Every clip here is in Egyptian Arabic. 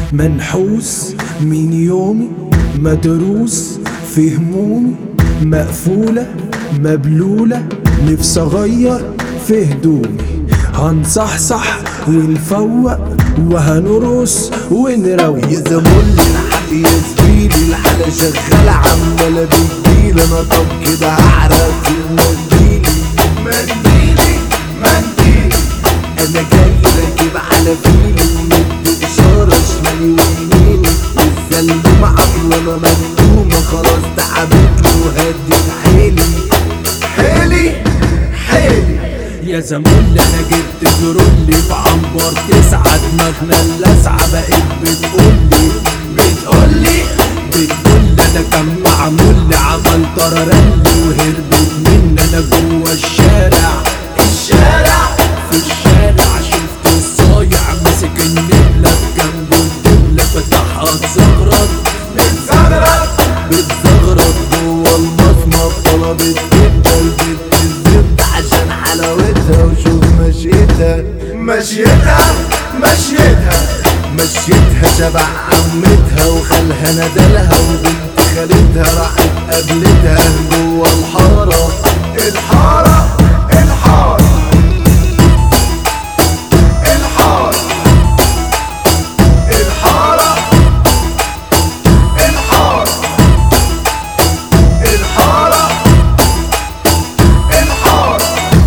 منحوس من يومي مدروس في همومي مقفولة مبلولة نفسي أغير في هدومي هنصحصح ونفوق وهنرقص ونروق يا زمولي الحق يا زميلي الحالة شغالة عمالة بتجيلي انا طب كده هعرف المنديلي منديلي منديلي انا جاي راكب على فيلي ومد اشارة شمالي ويميني الزلمة عاملة انا مندومة خلاص تعبت له وهدت حيلي حيلي حيلي يا زمول انا جبت جرولي في عنبر تسعة دماغنا اللسعة بقت بتقولي بتقولي بتقولي انا كان معمول لي عمل طررلي وهربت مني انا جوه الشارع الشارع في الشارع شفت الصايع ماسك النبلة في جنبه الدبلة فتحها تزغرط بتزغرط بتزغرط جوه المصمت طلبت جدا البت الزبدة عشان حلاوتها وشوف مشيتها مشيتها مشيتها مشيتها شبع عمتها وخالها ندلها وبنت خالتها راحت قابلتها جوه الحارة الحارة الحارة الحارة الحارة الحارة الحارة الحارة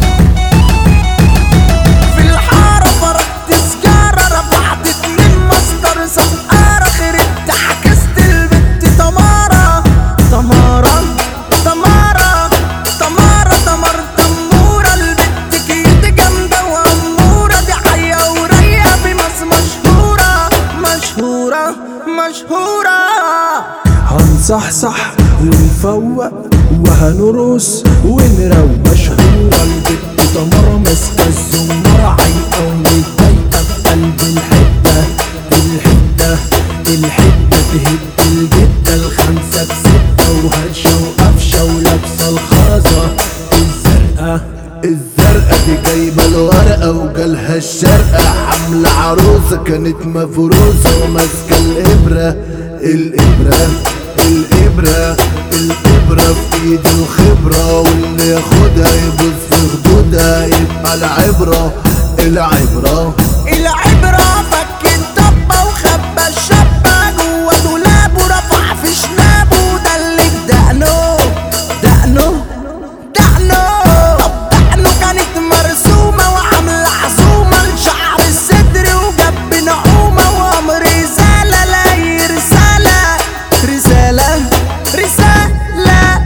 في الحارة فرقت سجارة رفعت اتنين مصدر سقارة خربت حكست البت تمارة تمارة تمارة تمارة تمر تمورة البت كيد جامدة وأمورة دي حية وراية في مصر مشهورة مشهورة مشهورة هنصحصح ونفوق وهنرقص ونروق مشهورة البت تمرة ماسكة الزمرة عايقة ومتضايقة في قلب الحتة الحتة الحتة تهد الجدة الخمسة بستة وهرشة وقفشة ولابسة الخرزة الزرقاء الزرقاء دي جايبة الورقة وجالها الشرقة عاملة عروسة كانت مفروسة وماسكة الإبرة الإبرة الإبرة الإبرة في إيد الخبرة واللي ياخدها يبص في خدودها يبقى العبرة العبرة العبرة فك الضبة وخبى الشابة جوه دولابه رفع في شنابه دلك دقنه دقنه دقنه طب دقنه كانت مرسومة وعاملة عزومة لشعر الصدر وجنب نعومة وأمر رسالة لاي رسالة رسالة رسالة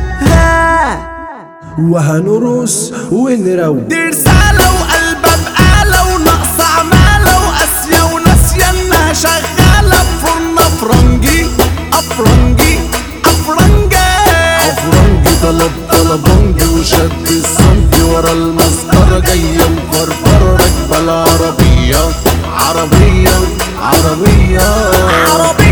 وهنرقص ونروق دي رسالة وقلبها بقالة وناقصة عمالة وقاسية وناسية انها شغالة بفرن افرنجي افرنجي افرنجي أفرنجي طلب طلبنجي وشد الصنفي ورا المسطرة جاية مفرفرة راكبة العربية عربية عربية عربية